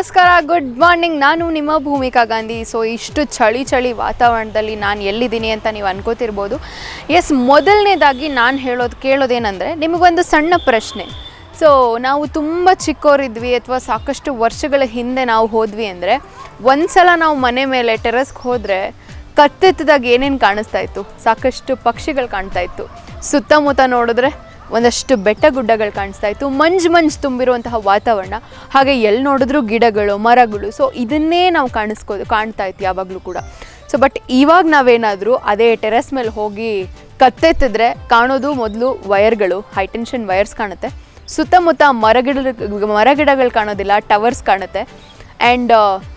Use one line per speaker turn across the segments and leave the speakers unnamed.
ನಮಸ್ಕಾರ good morning ನಾನು ನಿಮ್ಮ ಭೂಮಿಕಾ ಗಾಂಧಿ ಸೊ ಇಷ್ಟು ಚಳಿ ಚಳಿ ವಾತಾವರಣದಲ್ಲಿ ನಾನು ಎಲ್ಲಿದ್ದೀನಿ ಅಂತ ನೀವು ಅನ್ಕೋತಿರ್ಬೋದು ಎಸ್ ಮೊದಲನೇದಾಗಿ ನಾನು ಹೇಳೋದು ಕೇಳೋದೇನೆಂದರೆ ನಿಮಗೊಂದು ಸಣ್ಣ ಪ್ರಶ್ನೆ ಸೊ ನಾವು ತುಂಬ ಚಿಕ್ಕವರಿದ್ವಿ ಅಥವಾ ಸಾಕಷ್ಟು ವರ್ಷಗಳ ಹಿಂದೆ ನಾವು ಹೋದ್ವಿ ಅಂದರೆ ಒಂದ್ಸಲ ನಾವು ಮನೆ ಮೇಲೆ ಟೆರಸ್ಗೆ ಹೋದರೆ ಕತ್ತೆತ್ತದಾಗ ಏನೇನು ಕಾಣಿಸ್ತಾ ಇತ್ತು ಸಾಕಷ್ಟು ಪಕ್ಷಿಗಳು ಕಾಣ್ತಾ ಇತ್ತು ಸುತ್ತಮುತ್ತ ನೋಡಿದ್ರೆ ಒಂದಷ್ಟು ಬೆಟ್ಟ ಗುಡ್ಡಗಳು ಕಾಣಿಸ್ತಾ ಇತ್ತು ಮಂಜು ಮಂಜು ತುಂಬಿರುವಂತಹ ವಾತಾವರಣ ಹಾಗೆ ಎಲ್ಲಿ ನೋಡಿದ್ರು ಗಿಡಗಳು ಮರಗಳು ಸೊ ಇದನ್ನೇ ನಾವು ಕಾಣಿಸ್ಕೋದು ಕಾಣ್ತಾ ಇತ್ತು ಯಾವಾಗಲೂ ಕೂಡ ಸೊ ಬಟ್ ಇವಾಗ ನಾವೇನಾದರೂ ಅದೇ ಟೆರೆಸ್ ಮೇಲೆ ಹೋಗಿ ಕತ್ತೆತ್ತಿದ್ರೆ ಕಾಣೋದು ಮೊದಲು ವಯರ್ಗಳು ಹೈ ಟೆನ್ಷನ್ ವಯರ್ಸ್ ಕಾಣುತ್ತೆ ಸುತ್ತಮುತ್ತ ಮರಗಿಡ ಮರಗಿಡಗಳು ಕಾಣೋದಿಲ್ಲ ಟವರ್ಸ್ ಕಾಣುತ್ತೆ ಆ್ಯಂಡ್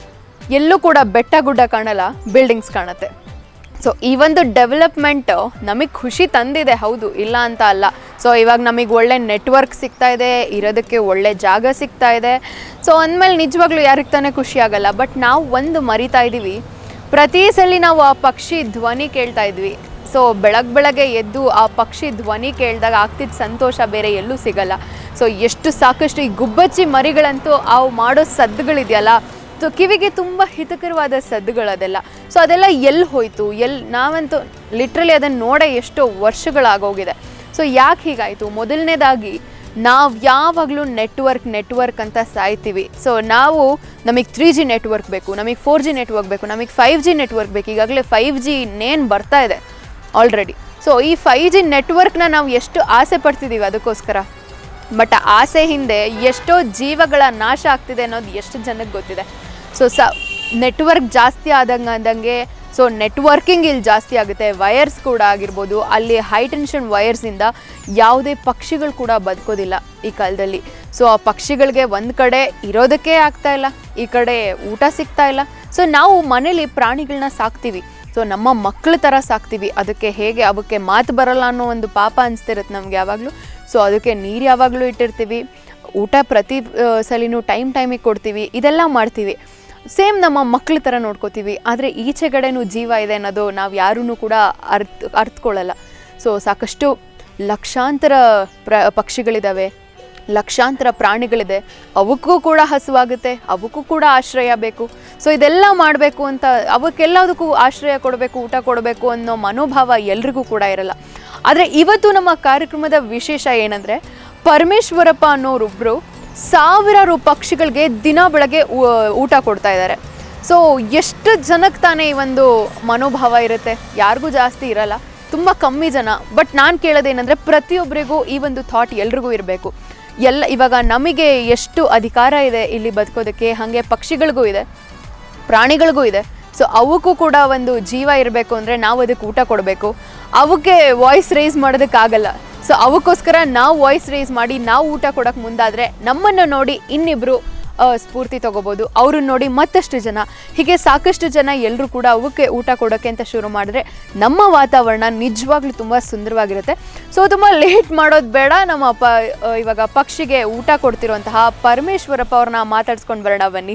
ಎಲ್ಲೂ ಕೂಡ ಬೆಟ್ಟ ಗುಡ್ಡ ಕಾಣಲ್ಲ ಬಿಲ್ಡಿಂಗ್ಸ್ ಕಾಣುತ್ತೆ ಸೊ ಈ ಒಂದು ಡೆವಲಪ್ಮೆಂಟು ನಮಗೆ ಖುಷಿ ತಂದಿದೆ ಹೌದು ಇಲ್ಲ ಅಂತ ಅಲ್ಲ ಸೊ ಇವಾಗ ನಮಗೆ ಒಳ್ಳೆ ನೆಟ್ವರ್ಕ್ ಸಿಗ್ತಾ ಇದೆ ಇರೋದಕ್ಕೆ ಒಳ್ಳೆ ಜಾಗ ಸಿಗ್ತಾ ಇದೆ ಸೊ ಅಂದಮೇಲೆ ನಿಜವಾಗ್ಲೂ ಯಾರಿಗೆ ತಾನೇ ಖುಷಿ ಆಗಲ್ಲ ಬಟ್ ನಾವು ಒಂದು ಮರಿತಾ ಇದ್ದೀವಿ ಪ್ರತಿ ಸಲ ನಾವು ಆ ಪಕ್ಷಿ ಧ್ವನಿ ಕೇಳ್ತಾ ಇದ್ವಿ ಸೊ ಬೆಳಗ್ಗೆ ಬೆಳಗ್ಗೆ ಎದ್ದು ಆ ಪಕ್ಷಿ ಧ್ವನಿ ಕೇಳಿದಾಗ ಆಗ್ತಿದ್ದ ಸಂತೋಷ ಬೇರೆ ಎಲ್ಲೂ ಸಿಗಲ್ಲ ಸೊ ಎಷ್ಟು ಸಾಕಷ್ಟು ಈ ಗುಬ್ಬಚ್ಚಿ ಮರಿಗಳಂತೂ ಅವು ಮಾಡೋ ಸದ್ದುಗಳಿದೆಯಲ್ಲ ಸೊ ಕಿವಿಗೆ ತುಂಬ ಹಿತಕರವಾದ ಸದ್ದುಗಳದೆಲ್ಲ ಸೊ ಅದೆಲ್ಲ ಎಲ್ಲಿ ಹೋಯ್ತು ಎಲ್ಲಿ ನಾವಂತೂ ಲಿಟ್ರಲಿ ಅದನ್ನು ನೋಡೇ ಎಷ್ಟೋ ವರ್ಷಗಳಾಗೋಗಿದೆ ಸೊ ಯಾಕೆ ಹೀಗಾಯಿತು ಮೊದಲನೇದಾಗಿ ನಾವು ಯಾವಾಗಲೂ ನೆಟ್ವರ್ಕ್ ನೆಟ್ವರ್ಕ್ ಅಂತ ಸಾಯ್ತೀವಿ ಸೊ ನಾವು ನಮಗೆ ತ್ರೀ ಜಿ ನೆಟ್ವರ್ಕ್ ಬೇಕು ನಮಗೆ ಫೋರ್ ಜಿ ನೆಟ್ವರ್ಕ್ ಬೇಕು ನಮಗೆ ಫೈವ್ ಜಿ ನೆಟ್ವರ್ಕ್ ಬೇಕು ಈಗಾಗಲೇ ಫೈವ್ ಜಿ ನೇನು ಬರ್ತಾ ಇದೆ ಆಲ್ರೆಡಿ ಸೊ ಈ ಫೈವ್ ಜಿ ನೆಟ್ವರ್ಕ್ನ ನಾವು ಎಷ್ಟು ಆಸೆ ಪಡ್ತಿದ್ದೀವಿ ಅದಕ್ಕೋಸ್ಕರ ಬಟ್ ಆ ಆಸೆ ಹಿಂದೆ ಎಷ್ಟೋ ಜೀವಗಳ ನಾಶ ಆಗ್ತಿದೆ ಅನ್ನೋದು ಎಷ್ಟು ಜನಕ್ಕೆ ಗೊತ್ತಿದೆ ಸೊ ಸ ನೆಟ್ವರ್ಕ್ ಜಾಸ್ತಿ ಆದಂಗೆ ಆದಂಗೆ ಸೊ ನೆಟ್ವರ್ಕಿಂಗ್ ಇಲ್ಲಿ ಜಾಸ್ತಿ ಆಗುತ್ತೆ ವಯರ್ಸ್ ಕೂಡ ಆಗಿರ್ಬೋದು ಅಲ್ಲಿ ಹೈ ಟೆನ್ಷನ್ ವಯರ್ಸಿಂದ ಯಾವುದೇ ಪಕ್ಷಿಗಳು ಕೂಡ ಬದುಕೋದಿಲ್ಲ ಈ ಕಾಲದಲ್ಲಿ ಸೊ ಆ ಪಕ್ಷಿಗಳಿಗೆ ಒಂದು ಕಡೆ ಇರೋದಕ್ಕೆ ಆಗ್ತಾ ಇಲ್ಲ ಈ ಕಡೆ ಊಟ ಸಿಗ್ತಾ ಇಲ್ಲ ಸೊ ನಾವು ಮನೇಲಿ ಪ್ರಾಣಿಗಳನ್ನ ಸಾಕ್ತೀವಿ ಸೊ ನಮ್ಮ ಮಕ್ಕಳ ಥರ ಸಾಕ್ತೀವಿ ಅದಕ್ಕೆ ಹೇಗೆ ಅವಕ್ಕೆ ಮಾತು ಬರಲ್ಲ ಅನ್ನೋ ಒಂದು ಪಾಪ ಅನಿಸ್ತಿರುತ್ತೆ ನಮ್ಗೆ ಯಾವಾಗಲೂ ಸೊ ಅದಕ್ಕೆ ನೀರು ಯಾವಾಗಲೂ ಇಟ್ಟಿರ್ತೀವಿ ಊಟ ಪ್ರತಿ ಆ, ಸಲಿನೂ ಟೈಮ್ ಟೈಮಿಗೆ ಕೊಡ್ತೀವಿ ಇದೆಲ್ಲ ಮಾಡ್ತೀವಿ ಸೇಮ್ ನಮ್ಮ ಮಕ್ಳ ಥರ ನೋಡ್ಕೋತೀವಿ ಆದರೆ ಈಚೆಗಡೆನೂ ಜೀವ ಇದೆ ಅನ್ನೋದು ನಾವು ಯಾರೂ ಕೂಡ ಅರ್ಥ ಅರ್ಥಕೊಳ್ಳಲ್ಲ ಸೊ ಸಾಕಷ್ಟು ಲಕ್ಷಾಂತರ ಪ್ರ ಪಕ್ಷಿಗಳಿದ್ದಾವೆ ಲಕ್ಷಾಂತರ ಪ್ರಾಣಿಗಳಿದೆ ಅವಕ್ಕೂ ಕೂಡ ಹಸುವಾಗುತ್ತೆ ಅವಕ್ಕೂ ಕೂಡ ಆಶ್ರಯ ಬೇಕು ಸೊ ಇದೆಲ್ಲ ಮಾಡಬೇಕು ಅಂತ ಅವಕ್ಕೆಲ್ಲದಕ್ಕೂ ಆಶ್ರಯ ಕೊಡಬೇಕು ಊಟ ಕೊಡಬೇಕು ಅನ್ನೋ ಮನೋಭಾವ ಎಲ್ರಿಗೂ ಕೂಡ ಇರಲ್ಲ ಆದರೆ ಇವತ್ತು ನಮ್ಮ ಕಾರ್ಯಕ್ರಮದ ವಿಶೇಷ ಏನಂದರೆ ಪರಮೇಶ್ವರಪ್ಪ ಅನ್ನೋರೊಬ್ಬರು ಸಾವಿರಾರು ಪಕ್ಷಿಗಳಿಗೆ ದಿನ ಬೆಳಗ್ಗೆ ಊ- ಊಟ ಕೊಡ್ತಾ ಇದ್ದಾರೆ ಸೊ ಎಷ್ಟು ಜನಕ್ಕೆ ತಾನೇ ಈ ಒಂದು ಮನೋಭಾವ ಇರುತ್ತೆ ಯಾರಿಗೂ ಜಾಸ್ತಿ ಇರಲ್ಲ ತುಂಬ ಕಮ್ಮಿ ಜನ ಬಟ್ ನಾನು ಕೇಳೋದೇನೆಂದರೆ ಪ್ರತಿಯೊಬ್ಬರಿಗೂ ಈ ಒಂದು ಥಾಟ್ ಎಲ್ರಿಗೂ ಇರಬೇಕು ಎಲ್ಲ ಇವಾಗ ನಮಗೆ ಎಷ್ಟು ಅಧಿಕಾರ ಇದೆ ಇಲ್ಲಿ ಬದುಕೋದಕ್ಕೆ ಹಾಗೆ ಪಕ್ಷಿಗಳಿಗೂ ಇದೆ ಪ್ರಾಣಿಗಳಿಗೂ ಇದೆ ಸೊ ಅವಕ್ಕೂ ಕೂಡ ಒಂದು ಜೀವ ಇರಬೇಕು ಅಂದರೆ ನಾವು ಅದಕ್ಕೆ ಊಟ ಕೊಡಬೇಕು ಅವಕ್ಕೆ ವಾಯ್ಸ್ ರೇಸ್ ಮಾಡೋದಕ್ಕಾಗಲ್ಲ ಸೊ ಅವಕ್ಕೋಸ್ಕರ ನಾವು ವಾಯ್ಸ್ ರೇಸ್ ಮಾಡಿ ನಾವು ಊಟ ಕೊಡೋಕೆ ಮುಂದಾದರೆ ನಮ್ಮನ್ನು ನೋಡಿ ಇನ್ನಿಬ್ಬರು ಸ್ಫೂರ್ತಿ ತಗೋಬೋದು ಅವ್ರನ್ನ ನೋಡಿ ಮತ್ತಷ್ಟು ಜನ ಹೀಗೆ ಸಾಕಷ್ಟು ಜನ ಎಲ್ಲರೂ ಕೂಡ ಅವಕ್ಕೆ ಊಟ ಕೊಡೋಕ್ಕೆ ಅಂತ ಶುರು ಮಾಡಿದ್ರೆ ನಮ್ಮ ವಾತಾವರಣ ನಿಜವಾಗ್ಲೂ ತುಂಬ ಸುಂದರವಾಗಿರುತ್ತೆ ಸೊ ತುಂಬ ಲೇಟ್ ಮಾಡೋದು ಬೇಡ ನಮ್ಮ ಪ ಆ, ಇವಾಗ ಪಕ್ಷಿಗೆ ಊಟ ಕೊಡ್ತಿರುವಂತಹ ಪರಮೇಶ್ವರಪ್ಪ ಅವ್ರನ್ನ ಮಾತಾಡ್ಸ್ಕೊಂಡು ಬರೋಣ ಬನ್ನಿ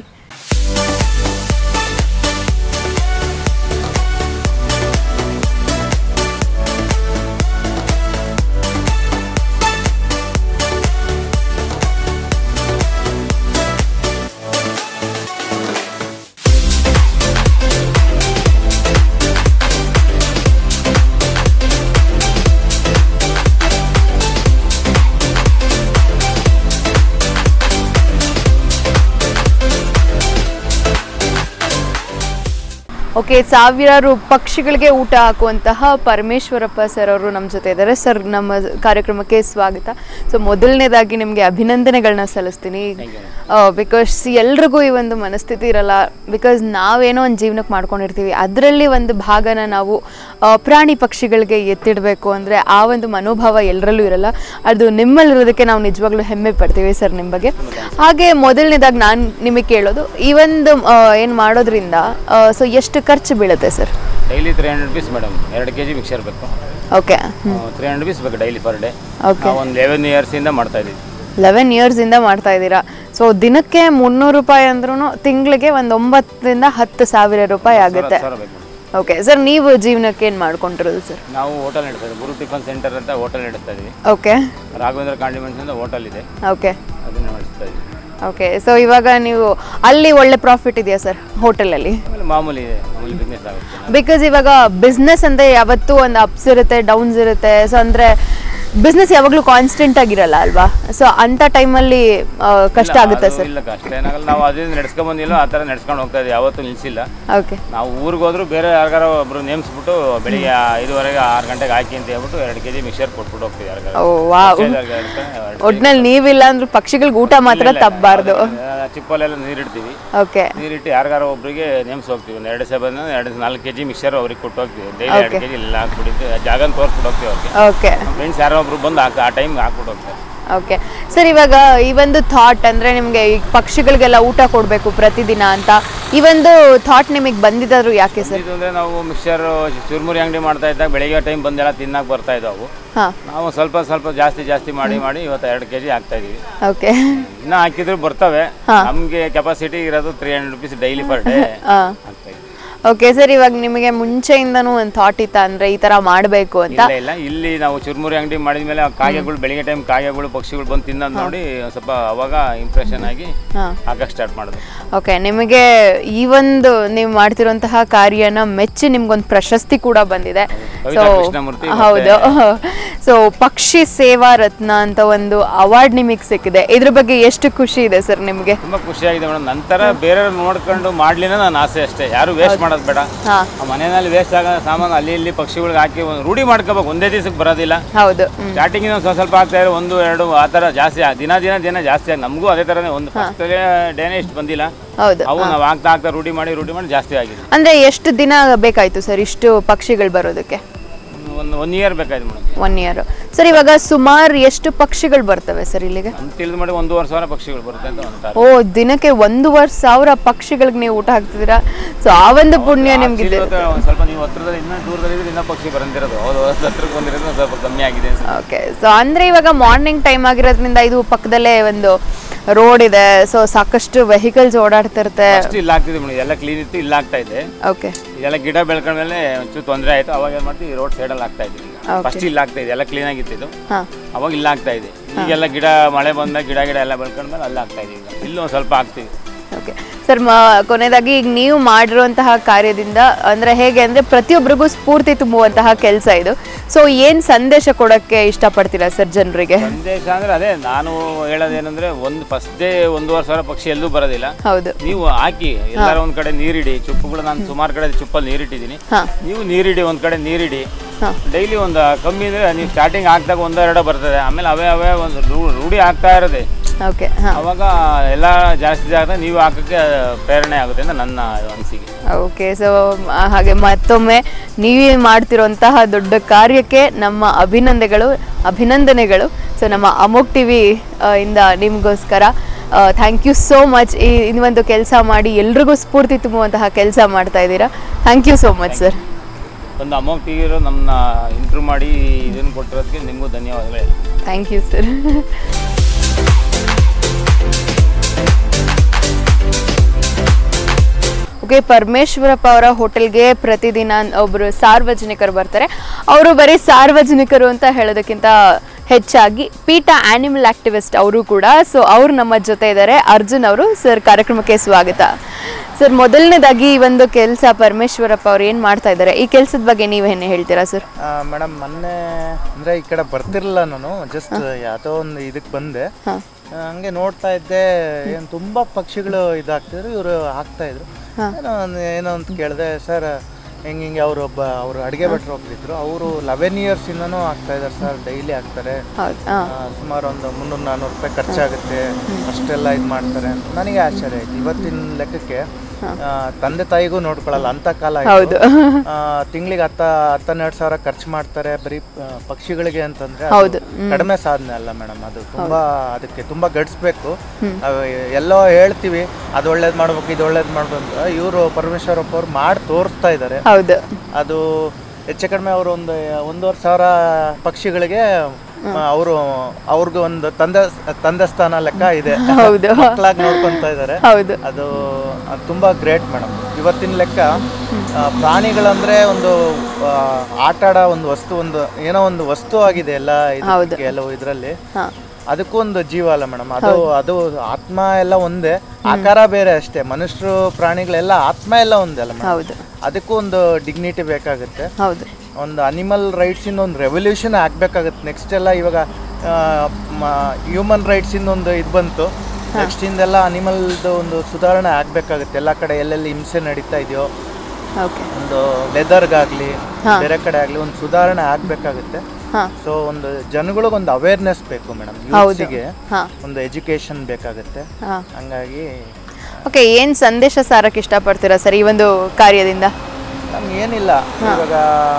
ಓಕೆ ಸಾವಿರಾರು ಪಕ್ಷಿಗಳಿಗೆ ಊಟ ಹಾಕುವಂತಹ ಪರಮೇಶ್ವರಪ್ಪ ಸರ್ ಅವರು ನಮ್ಮ ಜೊತೆ ಇದ್ದಾರೆ ಸರ್ ನಮ್ಮ ಕಾರ್ಯಕ್ರಮಕ್ಕೆ ಸ್ವಾಗತ ಸೊ ಮೊದಲನೇದಾಗಿ ನಿಮಗೆ ಅಭಿನಂದನೆಗಳನ್ನ ಸಲ್ಲಿಸ್ತೀನಿ ಬಿಕಾಸ್ ಎಲ್ರಿಗೂ ಈ ಒಂದು ಮನಸ್ಥಿತಿ ಇರಲ್ಲ ಬಿಕಾಸ್ ನಾವೇನೋ ಒಂದು ಜೀವನಕ್ಕೆ ಮಾಡ್ಕೊಂಡಿರ್ತೀವಿ ಅದರಲ್ಲಿ ಒಂದು ಭಾಗನ ನಾವು ಆ, ಪ್ರಾಣಿ ಪಕ್ಷಿಗಳಿಗೆ ಎತ್ತಿಡಬೇಕು ಅಂದರೆ ಆ ಒಂದು ಮನೋಭಾವ ಎಲ್ಲರಲ್ಲೂ ಇರಲ್ಲ ಅದು ನಿಮ್ಮಲ್ಲಿರೋದಕ್ಕೆ ನಾವು ನಿಜವಾಗ್ಲೂ ಹೆಮ್ಮೆ ಪಡ್ತೀವಿ ಸರ್ ನಿಮ್ಮ ಬಗ್ಗೆ ಹಾಗೆ ಮೊದಲನೇದಾಗಿ ನಾನು ನಿಮಗೆ ಕೇಳೋದು ಈ ಒಂದು ಏನು ಮಾಡೋದ್ರಿಂದ ಸೊ ಎಷ್ಟು ಖರ್ಚು ಬೀಳುತ್ತೆ sir
daily three hundred rupees madam ಎರಡು ಕೆ ಜಿ ಮಿಕ್ಸರ್ ಬೇಕು
ಓಕೆ
ತ್ರೀ ಹಂಡ್ರೆಡ್ ರುಪೀಸ್ ಬೇಕು ಡೈಲಿ ಪರ್ ಡೇ
Okay.
ಒಂದು ಲೆವೆನ್ ಇಯರ್ಸಿಂದ ಮಾಡ್ತಾ ಇದ್ದೀವಿ
ಲೆವೆನ್ ಇಯರ್ಸಿಂದ ಮಾಡ್ತಾ ಇದ್ದೀರಾ ಸೊ ದಿನಕ್ಕೆ ಮುನ್ನೂರು ರೂಪಾಯಿ ಅಂದ್ರೂ ತಿಂಗಳಿಗೆ ಒಂದು ಒಂಬತ್ತರಿಂದ ಹತ್ತು ಸಾವಿರ ರೂಪಾಯಿ ಆಗುತ್ತೆ
ಸಾವಿರ ಬೇಕು ಮೇಡಮ್
ಓಕೆ ಸರ್ ನೀವು ಜೀವನಕ್ಕೆ ಏನು ಮಾಡ್ಕೊಂಡಿರೋದು ಸರ್
ನಾವು ಹೋಟೆಲ್ ನಡೆಸ್ತಾ ಇದ್ದೀವಿ ಗುರು ಟಿಫನ್ ಸೆಂಟರ್ ಅಂತ ಹೋಟೆಲ್ ನಡೆಸ್ತಾ ಇದ್ದೀವಿ
ಓಕೆ
ರಾಘವೇಂದ್ರ ಕಾಂಡಿಮೆಂಟ್ಸ್ ಅಂತ ಹೋಟೆಲ್ ಇದೆ
ಓಕೆ
ಅದನ್ನ ನಡೆಸ್ತಾ ಇದ್ದೀವಿ
ಓಕೆ ಸೊ ಇವಾಗ ನೀವು ಅಲ್ಲಿ ಒಳ್ಳೆ ಪ್ರಾಫಿಟ್ ಇದೆಯಾ ಸರ್ ಹೋಟೆಲಲ್ಲಿ
ಆಮೇಲೆ ಮಾಮೂಲಿ ಇದೆ ಮಾಮೂಲಿ ಬಿಸ್ನೆಸ್ ಆಗುತ್ತೆ
ಬಿಕಾಸ್ ಇವಾಗ ಬಿಸ್ನೆಸ್ ಅಂದ್ರೆ ಯಾವತ್ತೂ ಒಂದು ಅಪ್ಸ್ ಇರುತ್ತೆ ಡೌನ್ಸ್ ಇರುತ್ತೆ ಸೊ ಅಂದ್ರೆ ಬಿಸ್ನೆಸ್ ಯಾವಾಗಲೂ ಕಾನ್ಸ್ಟೆಂಟ್ ಆಗಿರಲ್ಲ ಅಲ್ವಾ ಸೊ ಅಂಥ ಟೈಮಲ್ಲಿ ಕಷ್ಟ
ಇಲ್ಲ,
ಆಗುತ್ತೆ
ಅದು
ಸರ್
ಇಲ್ಲ ಕಷ್ಟ ಏನಾಗಲ್ಲ ನಾವು ಅದರಿಂದ ನಡ್ಸ್ಕೊಂಡ್ ಬಂದಿಲ್ಲ ಆ ಥರ ನಡ್ಸ್ಕೊಂಡು ಹೋಗ್ತಾ ಇದ್ದೀವಿ ಯಾವತ್ತೂ ನಿಲ್ಸಿಲ್ಲ
ಓಕೆ
ನಾವು ಊರಿಗೆ ಹೋದ್ರು ಬೇರೆ ಯಾರಿಗಾರ ಒಬ್ರು ನೇಮಿಸ್ಬಿಟ್ಟು ಬೆಳಿಗ್ಗೆ ಐದುವರೆಗೆ ಆರು ಗಂಟೆಗೆ ಹಾಕಿ ಅಂತ ಹೇಳ್ಬಿಟ್ಟು ಎರಡು ಕೆ ಜಿ ಮಿಕ್ಸರ್ ಕೊಟ್ಬಿಟ್ಟು ಹೋಗ್ತೀವಿ ಯಾರಿಗಾರ
ಓ ವಾವ್
ಯಾರಿಗಾರ ಇರುತ್ತೆ, ಎರಡು
ಒಟ್ನಲ್ಲಿ ನೀವಿಲ್ಲ ಅಂದ್ರೆ ಪಕ್ಷಿಗಳಿಗೆ ಊಟ ಮಾತ್ರ ತಪ್ಪಬಾರ್ದು
ಆ, ಚಿಪ್ಪಲೆಲ್ಲ ನೀರಿಡ್ತೀವಿ
ಓಕೆ
ನೀರಿಟ್ಟು ಯಾರಿಗಾರ ಒಬ್ರಿಗೆ ನೇಮ್ಸ್ ಹೋಗ್ತೀವಿ ಒಂದು ಎರಡು ಸೇಬ್ ಎರಡು ನಾಲ್ಕು ಕೆ ಜಿ ಮಿಕ್ಸರ್ ಅವ್ರಿಗೆ ಕೊಟ್ಟು ಹೋಗ್ತೀವಿ ಡೈಲಿ ಎರಡು ಕೆ ಜಿ ಎಲ್ಲ ಹಾಕ್ಬಿಟ್ಟು ಜಾಗನ ತೋರಿಸ್ಬಿಟ್ಟು ಹೋಗ್ತೀವಿ ಅವ್ರಿಗೆ
ಓಕೆ
ಫ್ರೆಂಡ್ಸ್ ಯಾರೋ ಒಬ್ರು ಬಂದು ಹಾಕಿ ಆ ಟೈಮ್ಗೆ ಹಾಕ್ಬಿಟ್ಟು ಹೋಗ್ತಾರೆ
ಓಕೆ ಸರ್ ಇವಾಗ ಈ ಒಂದು ಥಾಟ್ ಅಂದರೆ ನಿಮಗೆ ಈ ಪಕ್ಷಿಗಳಿಗೆಲ್ಲ ಊಟ ಕೊಡಬೇಕು ಪ್ರತಿದಿನ ಅಂತ ಈ ಒಂದು ಥಾಟ್ ನಿಮಗೆ ಬಂದಿದ್ದಾದ್ರು ಯಾಕೆ ಸರ್
ಇದು ಅಂದರೆ ನಾವು ಮಿಕ್ಸರ್ ಚುರುಮುರಿ ಅಂಗಡಿ ಮಾಡ್ತಾ ಇದ್ದಾಗ ಬೆಳಿಗ್ಗೆ ಟೈಮ್ ಬಂದೆಲ್ಲ ತಿನ್ನಕ್ಕೆ ಬರ್ತಾ ಇದ್ದಾವು
ಹಾಂ
ನಾವು ಸ್ವಲ್ಪ ಸ್ವಲ್ಪ ಜಾಸ್ತಿ ಜಾಸ್ತಿ ಮಾಡಿ ಮಾಡಿ ಇವತ್ತು ಎರಡು ಕೆ ಜಿ ಹಾಕ್ತಾ ಇದೀವಿ
ಓಕೆ
ಇನ್ನೂ ಹಾಕಿದ್ರು ಬರ್ತವೆ ನಮಗೆ ಕೆಪಾಸಿಟಿ ಇರೋದು three hundred rupees daily per day
ಹಾಂ
ಆಗ್ತಾ ಇದೆ
ಓಕೆ ಸರ್ ಇವಾಗ ನಿಮಗೆ ಮುಂಚೆಯಿಂದನೂ ಒಂದು ಥಾಟ್ ಇತ್ತ ಅಂದರೆ ಈ ಥರ ಮಾಡಬೇಕು ಅಂತ
ಇಲ್ಲ ಇಲ್ಲ ಇಲ್ಲಿ ನಾವು ಚುರುಮುರಿ ಅಂಗಡಿ ಮಾಡಿದ್ಮೇಲೆ ಆ ಕಾಗೆಗಳು ಬೆಳಿಗ್ಗೆ ಟೈಮ್ ಕಾಗೆಗಳು ಪಕ್ಷಿಗಳು ಬಂದು ತಿನ್ನೋದು ನೋಡಿ ಒಂದ್ ಸ್ವಲ್ಪ ಅವಾಗ ಇಂಪ್ರೆಷನ್ ಆಗಿ
ಹಾಂ
ಹಾಕಕ್ಕೆ ಸ್ಟಾರ್ಟ್ ಮಾಡಿದ್ವಿ
ಓಕೆ ನಿಮಗೆ ಈ ಒಂದು ನೀವು ಮಾಡ್ತಿರುವಂತಹ ಕಾರ್ಯನ ಮೆಚ್ಚಿ ನಿಮ್ಗೊಂದು ಪ್ರಶಸ್ತಿ ಕೂಡ ಬಂದಿದೆ
ಕವಿತಾ
ಸೊ
ಕೃಷ್ಣಮೂರ್ತಿ
ಹೌದು ಸೊ ಪಕ್ಷಿ ಸೇವಾ ರತ್ನ ಅಂತ ಒಂದು ಅವಾರ್ಡ್ ನಿಮಗೆ ಸಿಕ್ಕಿದೆ ಇದ್ರ ಬಗ್ಗೆ ಎಷ್ಟು ಖುಷಿ ಇದೆ ಸರ್ ನಿಮಗೆ
ತುಂಬಾ ಖುಷಿಯಾಗಿದೆ ಮೇಡಮ್ ನಂತರ ಬೇರೆಯವ್ರು ನೋಡ್ಕೊಂಡು ಮಾಡ್ಲಿನ ನನ್ನ ಆಸೆ ಅಷ್ಟೇ ಯಾರು ವೇಸ್ಟ್ ಮಾಡೋದು ಬೇಡ
ಹಾ
ಆ ಮನೆಯಲ್ಲಿ ವೇಸ್ಟ್ ಆಗೋ ಸಾಮಾನು ಅಲ್ಲಿ ಇಲ್ಲಿ ಪಕ್ಷಿಗಳಿಗೆ ಹಾಕಿ ಒಂದು ರೂಢಿ ಮಾಡ್ಕೋಬೇಕು ಒಂದೇ ದಿವಸಕ್ಕೆ ಬರೋದಿಲ್ಲ
ಹೌದು ಹ್ಮ್.
ಸ್ಟಾರ್ಟಿಂಗ್ ಸ್ವಲ್ಪ ಸ್ವಲ್ಪ ಆಗ್ತಾ ಇರೋ ಒಂದು ಎರಡು ಆ ಥರ ಜಾಸ್ತಿ ಆ- ದಿನ ದಿನ ದಿನ ಜಾಸ್ತಿ ಆಗಿ ನಮಗೂ ಅದೇ ಥರನೇ ಒಂದು ಫಸ್ಟ್ ಡೇನೇ ಇಷ್ಟು ಬಂದಿಲ್ಲ
ಹೌದು
ಅವು ನಾವು ಆಗ್ತಾ ಆಗ್ತಾ ರೂಢಿ ಮಾಡಿ ರೂಢಿ ಮಾಡಿ ಜಾಸ್ತಿ ಆಗಿದೆ
ಅಂದ್ರೆ ಎಷ್ಟು ದಿನ ಬೇಕಾಯ್ತು ಸರ್ ಇಷ್ಟು ಪಕ್ಷಿಗಳು ಬರೋದಕ್ಕೆ
ಒಂದು ಒನ್ ಇಯರ್ ಬೇಕಾಯ್ತು ಮೇಡಮ್
ಒನ್ ಇಯರ್ ಸರ್ ಇವಾಗ ಸುಮಾರು ಎಷ್ಟು ಪಕ್ಷಿಗಳು ಬರ್ತವೆ ಸರ್ ಇಲ್ಲಿಗೆ
ಅಂತ ತಿಳಿದು ಮಾಡಿ ಒಂದೂವರೆ ಸಾವಿರ ಪಕ್ಷಿಗಳು ಬರುತ್ತೆ ಅಂತ ಅಂತಾರೆ
ಓ ದಿನಕ್ಕೆ ಒಂದೂವರೆ ಸಾವಿರ ಪಕ್ಷಿಗಳಿಗೆ ನೀವು ಊಟ ಹಾಕ್ತಿದ್ದೀರಾ ಸೊ ಆ ಒಂದು ಪುಣ್ಯ ನಿಮ್ಗಿದೆ
ಇವತ್ತು ಒಂದು ಸ್ವಲ್ಪ ನೀವು ಹತ್ರದಲ್ಲಿ ಇನ್ನೂ ದೂರದಲ್ಲಿ ಇದ್ರೆ ಇನ್ನೂ ಪಕ್ಷಿ ಬರಂದಿರೋದು ಹೌದು ಹತ್ರಕ್ಕೆ ಬಂದಿರೋದು ಒಂದ್ ಸ್ವಲ್ಪ ಕಮ್ಮಿ ಆಗಿದೆ ಅನ್ಸುತ್ತೆ.
ಓಕೆ ಸೊ ಅಂದ್ರೆ ಇವಾಗ ಮಾರ್ನಿಂಗ್ ಟೈಮ್ ಆಗಿರೋದ್ರಿಂದ ಇದು ಪಕ್ಕದಲ್ಲೇ ಒಂದು ರೋಡ್ ಇದೆ ಸೊ ಸಾಕಷ್ಟು ವೆಹಿಕಲ್ಸ್ ಓಡಾಡ್ತಿರುತ್ತೆ
ಫಸ್ಟ್ ಇಲ್ಲಿ ಆಗ್ತಿದೆ ಮೇಡಮ್ ಎಲ್ಲ ಕ್ಲೀನ್ ಇತ್ತು ಇಲ್ಲ ಆಗ್ತಾ ಇದೆ
ಓಕೆ
ಇದೆಲ್ಲ ಗಿಡ ಬೆಳ್ಕೊಂಡ್ಮೇಲೆ ಒಂಚೂರು ತೊಂದರೆ ಆಯ್ತು ಅವಾಗ ಏನು ಮಾಡ್ತೀವಿ ರೋಡ್ ಸೈಡಲ್ಲಿ ಆಗ್ತಾ ಇದೆ ಈಗ ಫಸ್ಟ್ ಇಲ್ಲಿ ಆಗ್ತಾ ಇದೆ ಎಲ್ಲ ಕ್ಲೀನ್ ಆಗಿತ್ತು ಇದು
ಹಾ
ಅವಾಗ ಇಲ್ಲ ಆಗ್ತಾ ಇದೆ ಈಗೆಲ್ಲ ಗಿಡ ಮಳೆ ಬಂದಾಗ ಗಿಡ ಗಿಡ ಎಲ್ಲ ಬೆಳ್ಕೊಂಡ್ಮೇಲೆ ಅಲ್ಲಿ ಆಗ್ತಾ ಇದೆ ಈಗ ಇಲ್ಲೂ ಒಂದು ಸ್ವಲ್ಪ ಆಗ್ತೀವಿ
ಓಕೆ ಸರ್ ಮ ಕೊನೆಯದಾಗಿ ಈಗ ನೀವು ಮಾಡಿರುವಂತಹ ಕಾರ್ಯದಿಂದ ಅಂದರೆ ಹೇಗೆ ಅಂದರೆ ಪ್ರತಿಯೊಬ್ಬರಿಗೂ ಸ್ಫೂರ್ತಿ ತುಂಬುವಂತಹ ಕೆಲಸ ಇದು ಸೊ ಏನು ಸಂದೇಶ ಕೊಡೋಕ್ಕೆ ಇಷ್ಟಪಡ್ತೀರಾ ಸರ್ ಜನರಿಗೆ
ಸಂದೇಶ ಅಂದ್ರೆ ಅದೇ ನಾನು ಹೇಳೋದೇನಂದ್ರೆ ಒಂದು ಫಸ್ಟ್ ಡೇ ಒಂದೂವರೆ ಸಾವಿರ ಪಕ್ಷಿ ಎಲ್ಲೂ ಬರೋದಿಲ್ಲ
ಹೌದು
ನೀವು ಹಾಕಿ ಎಲ್ಲಾರ ಒಂದ್ ಕಡೆ ನೀರಿಡಿ ಚುಪ್ಪುಗಳು ನಾನು ಸುಮಾರು ಕಡೆ ಚುಪ್ಪಲ್ಲಿ ನೀರಿಟ್ಟಿದ್ದೀನಿ
ಹಾಂ
ನೀವು ನೀರಿಡಿ ಒಂದ್ ಕಡೆ ನೀರಿಡಿ
ಹಾಂ
ಡೈಲಿ ಒಂದು ಕಮ್ಮಿ ಅಂದ್ರೆ ನೀವು ಸ್ಟಾರ್ಟಿಂಗ್ ಹಾಕ್ದಾಗ ಒಂದೋ ಎರಡೋ ಬರ್ತದೆ ಆಮೇಲೆ ಅವೇ ಅವೇ ಒಂದು ರೂ- ರೂಢಿ ಆಗ್ತಾ ಇರೋದೆ
ಓಕೆ ಹಾಂ
ಅವಾಗ ಎಲ್ಲ ಜಾಸ್ತಿ ಜಾಗ ನೀವು ಹಾಕಕ್ಕೆ ಪ್ರೇರಣೆ ಆಗುತ್ತೆ ಅಂತ ನನ್ನ ಅನಿಸಿಕೆ
ಓಕೆ ಸೊ ಹಾಗೆ ಮತ್ತೊಮ್ಮೆ ನೀವೇ ಮಾಡ್ತಿರೋಂತಹ ದೊಡ್ಡ ಕಾರ್ಯಕ್ಕೆ ನಮ್ಮ ಅಭಿನಂದನೆಗಳು ಅಭಿನಂದನೆಗಳು ಸೊ ನಮ್ಮ ಅಮೋಕ್ ಟಿ ವಿ ಇಂದ ನಿಮಗೋಸ್ಕರ ಥ್ಯಾಂಕ್ ಯು ಸೋ ಮಚ್ ಈ ಈ ಒಂದು ಕೆಲಸ ಮಾಡಿ ಎಲ್ರಿಗೂ ಸ್ಫೂರ್ತಿ ತುಂಬುವಂತಹ ಕೆಲಸ ಮಾಡ್ತಾ ಇದ್ದೀರಾ thank you so much sir
ಒಂದು ಅಮೌಂಟ್ ಟಿವಿರು ನಮ್ಮನ್ನ ಇಂಪ್ರೂವ್ ಮಾಡಿ ಇದನ್ನು ಕೊಟ್ಟಿರೋದಕ್ಕೆ ನಿಮಗೂ ಧನ್ಯವಾದಗಳು
thank you sir okay Parameshwarappa ಅವರ ಹೋಟೆಲ್ಗೆ ಪ್ರತಿದಿನ ಒಬ್ಬರು ಸಾರ್ವಜನಿಕರು ಬರ್ತಾರೆ ಅವರು ಬರೀ ಸಾರ್ವಜನಿಕರು ಅಂತ ಹೇಳೋದಕ್ಕಿಂತ ಹೆಚ್ಚಾಗಿ ಪೀಠ ಆನಿಮಲ್ ಆಕ್ಟಿವಿಸ್ಟ್ ಅವರು ಕೂಡ ಸೊ ಅವರು ನಮ್ಮ ಜೊತೆ ಇದ್ದಾರೆ ಅರ್ಜುನ್ ಅವರು ಸರ್ ಕಾರ್ಯಕ್ರಮಕ್ಕೆ ಸ್ವಾಗತ ಸರ್ ಮೊದಲನೇದಾಗಿ ಈ ಒಂದು ಕೆಲಸ ಪರಮೇಶ್ವರಪ್ಪ ಅವ್ರು ಏನು ಮಾಡ್ತಾ ಇದ್ದಾರೆ ಈ ಕೆಲಸದ ಬಗ್ಗೆ ನೀವೇನು ಹೇಳ್ತೀರಾ ಸರ್
ಮೇಡಮ್ ಮೊನ್ನೆ ಅಂದರೆ ಈ ಕಡೆ ಬರ್ತಿರಲಿಲ್ಲ ನಾನು ಜಸ್ಟ್ ಯಾವುದೋ ಒಂದು ಇದಕ್ಕೆ ಬಂದೆ
ಹಾಂ
ಆ, ಹಂಗೆ ನೋಡ್ತಾ ಇದ್ದೆ ಏನು ತುಂಬ ಪಕ್ಷಿಗಳು ಇದಾಗ್ತಿದ್ರು ಇವರು ಹಾಕ್ತಾ ಇದ್ರು ಏನೋ ಒಂದು ಏನೋ ಅಂತ ಕೇಳಿದೆ ಸರ್ ಹೆಂಗೆ ಹಿಂಗೆ ಅವರು ಒಬ್ಬ ಅವರು ಅಡುಗೆ ಭಟ್ರು ಹೋಗ್ತಿದ್ರು ಅವರು ಲೆವೆನ್ ಇಯರ್ಸಿಂದನೂ ಆಗ್ತಾ ಇದ್ದಾರೆ ಸರ್ ಡೈಲಿ ಆಗ್ತಾರೆ
ಹೌದು ಹಾಂ
ಆ, ಸುಮಾರು ಒಂದು ಮುನ್ನೂರು ನಾನ್ನೂರು ರೂಪಾಯಿ ಖರ್ಚಾಗುತ್ತೆ ಅಷ್ಟೆಲ್ಲ ಇದು ಮಾಡ್ತಾರೆ ಅಂತ ನನಗೆ ಆಶ್ಚರ್ಯ ಆಯ್ತು ಇವತ್ತಿನ ಲೆಕ್ಕಕ್ಕೆ ಆ, ತಂದೆ ತಾಯಿಗೂ ನೋಡ್ಕೊಳ್ಳಲ್ಲ ಅಂತ ಕಾಲ
ಹೌದು
ತಿಂಗಳಿಗೆ ಹತ್ತ ಹತ್ತನ್ನೆರಡು ಸಾವಿರ ಖರ್ಚು ಮಾಡ್ತಾರೆ ಬರೀ ಆ, ಪಕ್ಷಿಗಳಿಗೆ ಅಂತಂದ್ರೆ ಅದು
ಹೌದು.
ಕಡಿಮೆ ಸಾಧನೆ ಅಲ್ಲ ಮೇಡಮ್ ಅದು ತುಂಬಾ ಅದಕ್ಕೆ ತುಂಬಾ ಗಡ್ಸ್ಬೇಕು ನಾವು ಎಲ್ಲೋ ಹೇಳ್ತೀವಿ ಅದು ಒಳ್ಳೇದು ಮಾಡ್ಬೇಕು ಇದು ಒಳ್ಳೇದು ಮಾಡ್ಬೇಕು ಅಂತ ಇವರು ಪರಮೇಶ್ವರಪ್ಪ ಅವ್ರು ಮಾಡಿ ತೋರಿಸ್ತಾ ಇದ್ದಾರೆ
ಹೌದು
ಅದು ಹೆಚ್ಚು ಕಡಿಮೆ ಅವರು ಒಂದು ಒಂದೂವರೆ ಸಾವಿರ ಪಕ್ಷಿಗಳಿಗೆ ಅವರು ಅವ್ರಿಗೆ ಒಂದು ತಂದೆ ತಂದೆ ಸ್ಥಾನ ಲೆಕ್ಕ ಇದೆ
ಹೌದು.
ಮಕ್ಕಳಾಗಿ ನೋಡ್ಕೊಂತ ಇದ್ದಾರೆ
ಹೌದು
ಅದು ಅದು ತುಂಬಾ ಗ್ರೇಟ್ ಮೇಡಮ್ ಇವತ್ತಿನ ಲೆಕ್ಕ ಆ, ಪ್ರಾಣಿಗಳಂದ್ರೆ ಒಂದು ಆ, ಆಟ ಆಡೋ ಒಂದು ವಸ್ತು ಒಂದು ಏನೋ ಒಂದು ವಸ್ತು ಆಗಿದೆ ಎಲ್ಲ ಇದಕ್ಕೆ, ಕೆಲವು ಇದರಲ್ಲಿ
ಹಾಂ
ಅದಕ್ಕೂ ಒಂದು ಜೀವ ಅಲ್ಲ ಮೇಡಮ್ ಅದು ಅದು ಆತ್ಮ ಎಲ್ಲ ಒಂದೇ ಆಕಾರ ಬೇರೆ ಅಷ್ಟೇ ಮನುಷ್ಯರು ಪ್ರಾಣಿಗಳೆಲ್ಲ ಆತ್ಮ ಎಲ್ಲ ಒಂದೇ ಅಲ್ಲ ಮೇಡಮ್
ಹೌದು
ಅದಕ್ಕೂ ಒಂದು ಡಿಗ್ನಿಟಿ ಬೇಕಾಗುತ್ತೆ
ಹೌದು
ಒಂದು ಅನಿಮಲ್ ರೈಟ್ಸಿಂದ ಒಂದು ರೆವಲ್ಯೂಷನ್ ಆಗಬೇಕಾಗುತ್ತೆ ನೆಕ್ಸ್ಟ್ ಎಲ್ಲ ಇವಾಗ ಹ್ಯೂಮನ್ ರೈಟ್ಸಿಂದ ಒಂದು ಇದು ಬಂತು ನೆಕ್ಸ್ಟ್ ಇಂದೆಲ್ಲ ಅನಿಮಲ್ದು ಒಂದು ಸುಧಾರಣೆ ಆಗಬೇಕಾಗುತ್ತೆ ಎಲ್ಲ ಕಡೆ ಎಲ್ಲೆಲ್ಲಿ ಹಿಂಸೆ ನಡೀತಾ ಇದೆಯೋ
ಓಕೆ
ಒಂದು ಲೆದರ್ಗಾಗಲಿ ಬೇರೆ ಕಡೆ ಆಗಲಿ ಒಂದು ಸುಧಾರಣೆ ಆಗಬೇಕಾಗುತ್ತೆ
ಹಾಂ
ಸೊ ಒಂದು ಜನಗಳಿಗೊಂದು ಅವೇರ್ನೆಸ್ ಬೇಕು ಮೇಡಮ್
ಹೌದು
ಯೂತ್ಸಿಗೆ
ಹಾಂ
ಒಂದು ಎಜುಕೇಶನ್ ಬೇಕಾಗುತ್ತೆ
ಹಾಂ
ಹಂಗಾಗಿ
ಓಕೆ ಏನು ಸಂದೇಶ ಸಾರಕ್ಕೆ ಇಷ್ಟಪಡ್ತೀರಾ ಸರ್ ಈ ಒಂದು ಕಾರ್ಯದಿಂದ
ನಮ್ಗೆ ಏನಿಲ್ಲ ಇವಾಗ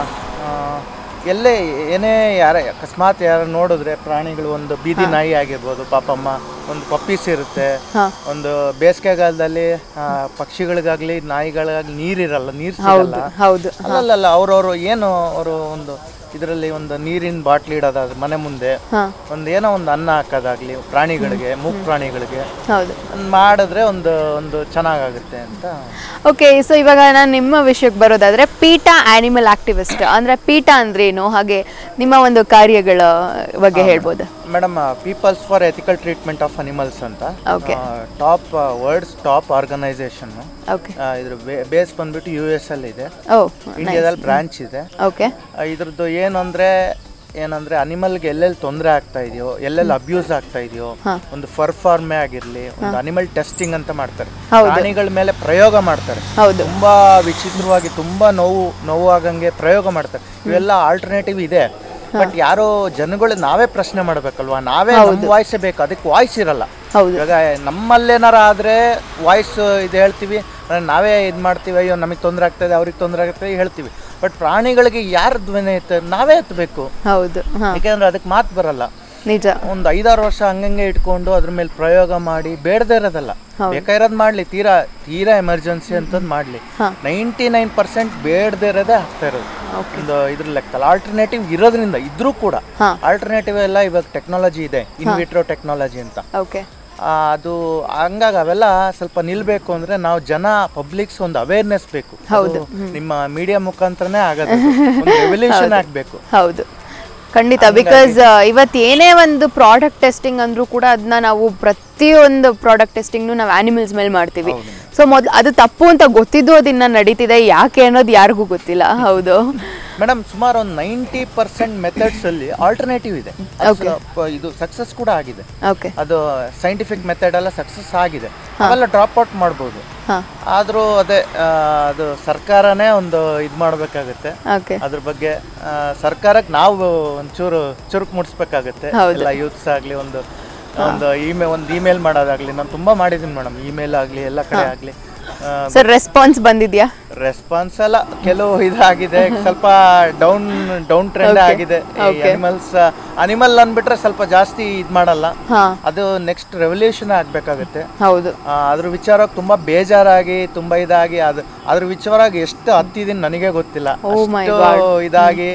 ಆ, ಎಲ್ಲೇ ಏನೇ ಯಾರ ಅಕಸ್ಮಾತ್ ಯಾರು ನೋಡಿದ್ರೆ ಪ್ರಾಣಿಗಳು ಒಂದು ಬೀದಿ ನಾಯಿ ಆಗಿರ್ಬೋದು ಪಾಪಮ್ಮ ಒಂದು ಪಪ್ಪೀಸ್ ಇರುತ್ತೆ
ಹಾಂ
ಒಂದು ಬೇಸಿಗೆಗಾಲದಲ್ಲಿ ಆ, ಪಕ್ಷಿಗಳಿಗಾಗ್ಲಿ ನಾಯಿಗಳಿಗಾಗ್ಲಿ ನೀರಿರಲ್ಲ ನೀರು
ಹೌದು
ಸಿಗಲ್ಲ
ಹೌದು
ಅಲ್ಲಲ್ಲ ಅವ್ರವ್ರು ಏನು ಅವರು ಒಂದು ಇದರಲ್ಲಿ ಒಂದು ನೀರಿನ ಬಾಟ್ಲಿ ಇಡೋದಾದ್ರೆ ಮನೆ ಮುಂದೆ
ಹಾಂ
ಒಂದು ಏನೋ ಒಂದು ಅನ್ನ ಹಾಕೋದಾಗ್ಲಿ ಪ್ರಾಣಿಗಳಿಗೆ ಮೂಕ್ ಪ್ರಾಣಿಗಳಿಗೆ
ಹೌದು
ಒಂದ್ ಮಾಡಿದ್ರೆ ಒಂದು ಒಂದು ಚೆನ್ನಾಗಾಗುತ್ತೆ ಅಂತ
ಓಕೆ ಸೊ ಇವಾಗ ನಾನು ನಿಮ್ಮ ವಿಷಯಕ್ಕೆ ಬರೋದಾದ್ರೆ ಪೀಟಾ ಆನಿಮಲ್ ಆಕ್ಟಿವಿಸ್ಟ್ ಅಂದ್ರೆ ಪೀಟಾ ಅಂದ್ರೇನು ಹಾಗೆ ನಿಮ್ಮ ಒಂದು ಕಾರ್ಯಗಳ ಬಗ್ಗೆ ಹೇಳ್ಬೋದು
madam people's for ethical treatment of animals ಅಂತ
Okay.
Top words top organisation
okay
ಇದ್ರ ಬೇಸ್ ಬಂದ್ಬಿಟ್ಟು ಯು ಎಸ್ ಅಲ್ಲಿ ಇದೆ
ಓ
ಇಂಡಿಯಾದಲ್ಲಿ ಬ್ರಾಂಚ್ ಇದೆ
ಓಕೆ
ಆ, ಇದ್ರದ್ದು ಏನಂದ್ರೆ ಏನಂದ್ರೆ ಅನಿಮಲ್ಗೆ ಎಲ್ಲೆಲ್ಲಿ ತೊಂದರೆ ಆಗ್ತಾ ಇದೆಯೋ ಎಲ್ಲೆಲ್ಲಿ ಅಬ್ಯೂಸ್ ಆಗ್ತಾ ಇದೆಯೋ ಒಂದು ಫರ್ ಫಾರ್ಮೇ ಆಗಿರ್ಲಿ ಒಂದು ಅನಿಮಲ್ ಟೆಸ್ಟಿಂಗ್ ಅಂತ ಮಾಡ್ತಾರೆ
ಹೌದು.
ಪ್ರಾಣಿಗಳ ಮೇಲೆ ಪ್ರಯೋಗ ಮಾಡ್ತಾರೆ
ಹೌದು
ತುಂಬಾ ವಿಚಿತ್ರವಾಗಿ ತುಂಬಾ ನೋವು ನೋವು ಆಗಂಗೆ ಪ್ರಯೋಗ ಮಾಡ್ತಾರೆ ಇವೆಲ್ಲ ಆಲ್ಟರ್ನೇಟಿವ್ ಇದೆ ಬಟ್ ಯಾರೋ ಜನಗಳು ನಾವೇ ಪ್ರಶ್ನೆ ಮಾಡ್ಬೇಕಲ್ವಾ ನಾವೇ ನಮ್ಮ ವಾಯ್ಸೇ ಬೇಕು ಅದಕ್ಕೆ ವಾಯ್ಸ್ ಇರಲ್ಲ
ಹೌದು
ಇವಾಗ ನಮ್ಮಲ್ಲೇನಾರ ಆದ್ರೆ ವಾಯ್ಸ್ ಇದು ಹೇಳ್ತೀವಿ ಅಂದ್ರೆ ನಾವೇ ಇದು ಮಾಡ್ತೀವಿ ಅಯ್ಯೋ ನಮಗೆ ತೊಂದರೆ ಆಗ್ತದೆ ಅವ್ರಿಗೆ ತೊಂದರೆ ಆಗ್ತದೆ ಹೇಳ್ತೀವಿ ಬಟ್ ಪ್ರಾಣಿಗಳಿಗೆ ಯಾರು ಧ್ವನಿ ಎತ್ತ ನಾವೇ ಎತ್ತಬೇಕು
ಹೌದು ಹಾಂ
ಯಾಕೆಂದ್ರೆ ಅದಕ್ಕೆ ಮಾತು ಬರಲ್ಲ
ನಿಜ
ಒಂದು ಐದಾರು ವರ್ಷ ಹಂಗಂಗೆ ಇಟ್ಕೊಂಡು ಅದ್ರ ಮೇಲೆ ಪ್ರಯೋಗ ಮಾಡಿ ಬೇಡದೇ ಇರೋದಲ್ಲ ಬೇಕಾಗಿರೋದು ಮಾಡಲಿ ತೀರಾ ತೀರಾ ಎಮರ್ಜೆನ್ಸಿ ಅಂತದ್ ಮಾಡಲಿ ನೈಂಟಿ ನೈನ್ ಪರ್ಸೆಂಟ್ ಬೇಡದೇ ಇರೋದೇ ಆಗ್ತಾ ಇರೋದು ಒಂದು ಇದ್ರ ಲೆಕ್ಕಲ್ಲ ಆಲ್ಟರ್ನೇಟಿವ್ ಇರೋದ್ರಿಂದ ಇದ್ರೂ ಕೂಡ
ಹಾ.
ಆಲ್ಟರ್ನೇಟಿವ್ ಎಲ್ಲ ಇವಾಗ ಟೆಕ್ನಾಲಜಿ ಇದೆ ಇನ್ವಿಟ್ರೋ ಟೆಕ್ನಾಲಜಿ ಅಂತ
ಓಕೆ
ಆ, ಅದು ಹಂಗಾಗಿ ಅವೆಲ್ಲ ಸ್ವಲ್ಪ ನಿಲ್ಬೇಕು ಅಂದ್ರೆ ನಾವು ಜನ ಪಬ್ಲಿಕ್ಸ್ ಒಂದು ಅವೇರ್ನೆಸ್ ಬೇಕು ಅದು ನಿಮ್ಮ ಮೀಡಿಯಾ ಮುಖಾಂತರನೇ ಆಗೋದು ಒಂದು ರೆವಲ್ಯೂಷನ್ ಆಗಬೇಕು
ಹೌದು ಖಂಡಿತ ಬಿಕಾಸ್ ಇವತ್ತು ಏನೇ ಒಂದು ಪ್ರಾಡಕ್ಟ್ ಟೆಸ್ಟಿಂಗ್ ಅಂದ್ರೂ ಕೂಡ ಅದನ್ನ ನಾವು ಪ್ರತಿಯೊಂದು ಪ್ರಾಡಕ್ಟ್ ಟೆಸ್ಟಿಂಗ್ನು ನಾವು ಆನಿಮಲ್ಸ್ ಮೇಲೆ ಮಾಡ್ತೀವಿ ಸೊ ಮೊದ್ಲು ಅದು ತಪ್ಪು ಅಂತ ಗೊತ್ತಿದ್ದು ಅದನ್ನ ನಡೀತಿದೆ ಯಾಕೆ ಅನ್ನೋದು ಯಾರಿಗೂ ಗೊತ್ತಿಲ್ಲ ಹೌದು
ಮೇಡಮ್ ಸುಮಾರು ಒಂದು ನೈಂಟಿ ಪರ್ಸೆಂಟ್ ಮೆಥಡ್ಸ್ ಅಲ್ಲಿ ಆಲ್ಟರ್ನೇಟಿವ್ ಇದೆ ಅದು ಸ- ಇದು ಸಕ್ಸಸ್ ಕೂಡ ಆಗಿದೆ
ಓಕೆ
ಅದು ಸೈಂಟಿಫಿಕ್ ಮೆಥಡ್ ಎಲ್ಲ ಸಕ್ಸಸ್ ಆಗಿದೆ ಅವೆಲ್ಲ ಡ್ರಾಪ್ ಔಟ್ ಮಾಡ್ಬೋದು
ಹಾಂ
ಆದರೂ ಅದೇ ಆ, ಅದು ಸರ್ಕಾರನೇ ಒಂದು ಇದು ಮಾಡಬೇಕಾಗುತ್ತೆ
ಓಕೆ
ಅದ್ರ ಬಗ್ಗೆ ಆ, ಸರ್ಕಾರಕ್ಕೆ ನಾವು ಒಂಚೂರು ಚುರುಕು ಮುಡಿಸ್ಬೇಕಾಗತ್ತೆ ಎಲ್ಲ ಯೂತ್ಸ್ ಆಗಲಿ ಒಂದು ಒಂದು ಇಮೇಲ್ ಒಂದು ಇಮೇಲ್ ಮಾಡೋದಾಗ್ಲಿ ನಾನು ತುಂಬಾ ಮಾಡಿದ್ದೀನಿ ಮೇಡಮ್ ಇಮೇಲ್ ಆಗಲಿ ಎಲ್ಲ ಕಡೆ ಆಗಲಿ
ಸರ್ ರೆಸ್ಪಾನ್ಸ್ ಬಂದಿದ್ಯಾ
ರೆಸ್ಪಾನ್ಸ್ ಎಲ್ಲ ಕೆಲವು ಇದಾಗಿದೆ ಸ್ವಲ್ಪ ಡೌನ್ ಡೌನ್ ಟ್ರೆಂಡ್ ಆಗಿದೆ ಅನಿಮಲ್ಸ್ ಅನಿಮಲ್ ಅಂದ್ಬಿಟ್ರೆ ಸ್ವಲ್ಪ ಜಾಸ್ತಿ ಇದು ಮಾಡಲ್ಲ
ಹಾಂ
ಅದು ನೆಕ್ಸ್ಟ್ ರೆವಲ್ಯೂಷನ್ ಆಗಬೇಕಾಗುತ್ತೆ
ಹೌದು
ಅದ್ರ ವಿಚಾರವಾಗಿ ತುಂಬಾ ಬೇಜಾರಾಗಿ ತುಂಬಾ ಇದಾಗಿ ಅದು ಅದ್ರ ವಿಚಾರವಾಗಿ ಎಷ್ಟು ಹತ್ತಿದೀನಿ ನನಗೆ ಗೊತ್ತಿಲ್ಲ ಅಷ್ಟು ಇದಾಗಿ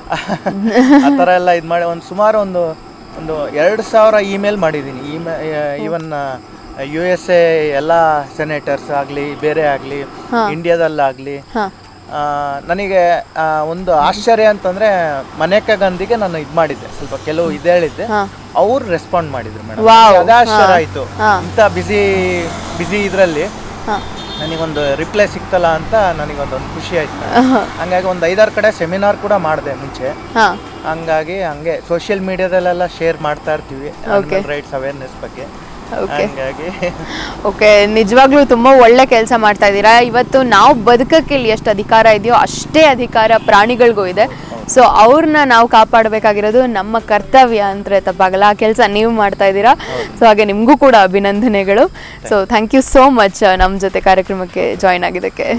ಆ ಥರ ಎಲ್ಲ ಇದು ಮಾಡಿ ಒಂದು ಸುಮಾರು ಒಂದು ಒಂದು ಎರಡು ಸಾವಿರ ಇಮೇಲ್ ಮಾಡಿದ್ದೀನಿ ಇಮೇ ಈವನ್ ಯು ಎಸ್ ಎ ಎಲ್ಲ ಸೆನೇಟರ್ಸ್ ಆಗಲಿ ಬೇರೆ ಆಗಲಿ ಇಂಡಿಯಾದಲ್ಲಾಗಲಿ
ಹಾಂ
ನನಗೆ ಆ, ಒಂದು ಆಶ್ಚರ್ಯ ಅಂತಂದ್ರೆ ಮನೇಕ ಗಾಂಧಿಗೆ ನಾನು ಇದು ಮಾಡಿದ್ದೆ ಸ್ವಲ್ಪ ಕೆಲವು ಇದು ಹೇಳಿದ್ದೆ ಅವ್ರು ರೆಸ್ಪಾಂಡ್ ಮಾಡಿದ್ರು ಮೇಡಮ್ ಅದೇ ಆಶ್ಚರ್ಯ ಆಯ್ತು ಇಂಥ ಬಿಸಿ ಬಿಸಿ ಇದರಲ್ಲಿ
ಹಾಂ
ನನಗೊಂದು ರಿಪ್ಲೈ ಸಿಕ್ತಲ್ಲ ಅಂತ ನನಗೊಂದು ಒಂದು ಖುಷಿ ಆಯ್ತು ಹಂಗಾಗಿ ಒಂದು ಐದಾರು ಕಡೆ ಸೆಮಿನಾರ್ ಕೂಡ ಮಾಡಿದೆ ಮುಂಚೆ
ಹಾಂ
ಹಂಗಾಗಿ ಹಂಗೆ ಸೋಷಿಯಲ್ ಮೀಡಿಯಾದಲ್ಲೆಲ್ಲ ಶೇರ್ ಮಾಡ್ತಾ ಇರ್ತೀವಿ ರೈಟ್ಸ್ ಅವೇರ್ನೆಸ್ ಬಗ್ಗೆ ಹಂಗಾಗಿ
ಓಕೆ ನಿಜವಾಗ್ಲೂ ತುಂಬ ಒಳ್ಳೆ ಕೆಲಸ ಮಾಡ್ತಾ ಇದ್ದೀರಾ ಇವತ್ತು ನಾವು ಬದುಕಕ್ಕೆ ಇಲ್ಲಿ ಎಷ್ಟು ಅಧಿಕಾರ ಇದೆಯೋ ಅಷ್ಟೇ ಅಧಿಕಾರ ಪ್ರಾಣಿಗಳಿಗೂ ಇದೆ ಸೊ ಅವ್ರನ್ನ ನಾವು ಕಾಪಾಡಬೇಕಾಗಿರೋದು ನಮ್ಮ ಕರ್ತವ್ಯ ಅಂದರೆ ತಪ್ಪಾಗಲ್ಲ ಆ ಕೆಲಸ ನೀವು ಮಾಡ್ತಾ ಇದ್ದೀರಾ ಸೊ ಹಾಗೆ ನಿಮಗೂ ಕೂಡ ಅಭಿನಂದನೆಗಳು so thank you so much ನಮ್ಮ ಜೊತೆ ಕಾರ್ಯಕ್ರಮಕ್ಕೆ ಜಾಯ್ನ್ ಆಗಿದ್ದಕ್ಕೆ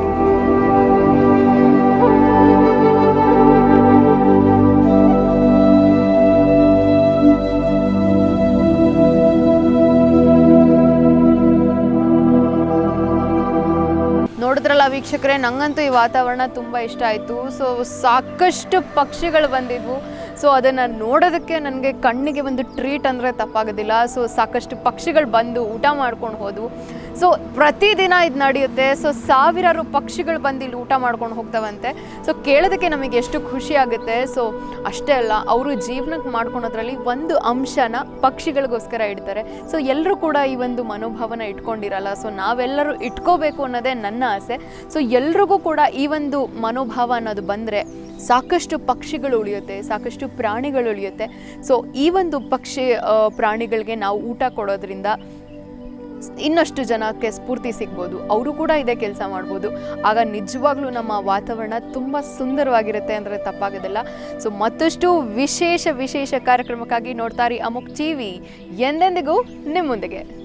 ನೋಡಿದ್ರಲ್ಲ ವೀಕ್ಷಕರೇ ನಂಗಂತೂ ಈ ವಾತಾವರಣ ತುಂಬ ಇಷ್ಟ ಆಯಿತು ಸೊ ಸಾಕಷ್ಟು ಪಕ್ಷಿಗಳು ಬಂದಿದ್ವು ಸೊ ಅದನ್ನು ನೋಡೋದಕ್ಕೆ ನನಗೆ ಕಣ್ಣಿಗೆ ಒಂದು ಟ್ರೀಟ್ ಅಂದರೆ ತಪ್ಪಾಗೋದಿಲ್ಲ ಸೊ ಸಾಕಷ್ಟು ಪಕ್ಷಿಗಳು ಬಂದು ಊಟ ಮಾಡ್ಕೊಂಡು ಹೋದವು ಸೊ ಪ್ರತಿದಿನ ಇದು ನಡೆಯುತ್ತೆ ಸೊ ಸಾವಿರಾರು ಪಕ್ಷಿಗಳು ಬಂದು ಇಲ್ಲಿ ಊಟ ಮಾಡ್ಕೊಂಡು ಹೋಗ್ತಾವಂತೆ ಸೊ ಕೇಳೋದಕ್ಕೆ ನಮಗೆ ಎಷ್ಟು ಖುಷಿ ಆಗುತ್ತೆ ಸೊ ಅಷ್ಟೇ ಅಲ್ಲ ಅವರು ಜೀವನಕ್ಕೆ ಮಾಡ್ಕೊಳೋದ್ರಲ್ಲಿ ಒಂದು ಅಂಶನ ಪಕ್ಷಿಗಳಿಗೋಸ್ಕರ ಇಡ್ತಾರೆ ಸೊ ಎಲ್ಲರೂ ಕೂಡ ಈ ಒಂದು ಮನೋಭಾವನ ಇಟ್ಕೊಂಡಿರಲ್ಲ ಸೊ ನಾವೆಲ್ಲರೂ ಇಟ್ಕೋಬೇಕು ಅನ್ನೋದೇ ನನ್ನ ಆಸೆ ಸೊ ಎಲ್ರಿಗೂ ಕೂಡ ಈ ಒಂದು ಮನೋಭಾವ ಅನ್ನೋದು ಬಂದರೆ ಸಾಕಷ್ಟು ಪಕ್ಷಿಗಳು ಉಳಿಯುತ್ತೆ ಸಾಕಷ್ಟು ಪ್ರಾಣಿಗಳು ಉಳಿಯುತ್ತೆ ಸೊ ಈ ಒಂದು ಪಕ್ಷಿ ಆ, ಪ್ರಾಣಿಗಳಿಗೆ ನಾವು ಊಟ ಕೊಡೋದ್ರಿಂದ ಇನ್ನಷ್ಟು ಜನಕ್ಕೆ ಸ್ಫೂರ್ತಿ ಸಿಗ್ಬೋದು ಅವರು ಕೂಡ ಇದೇ ಕೆಲಸ ಮಾಡ್ಬೋದು ಆಗ ನಿಜವಾಗ್ಲೂ ನಮ್ಮ ವಾತಾವರಣ ತುಂಬ ಸುಂದರವಾಗಿರುತ್ತೆ ಅಂದರೆ ತಪ್ಪಾಗೋದಿಲ್ಲ ಸೊ ಮತ್ತಷ್ಟು ವಿಶೇಷ ವಿಶೇಷ ಕಾರ್ಯಕ್ರಮಕ್ಕಾಗಿ ನೋಡ್ತಾರೆ ಅಮುಕ್ ಟಿವಿ ಎಂದೆಂದಿಗೂ ನಿಮ್ಮೊಂದಿಗೆ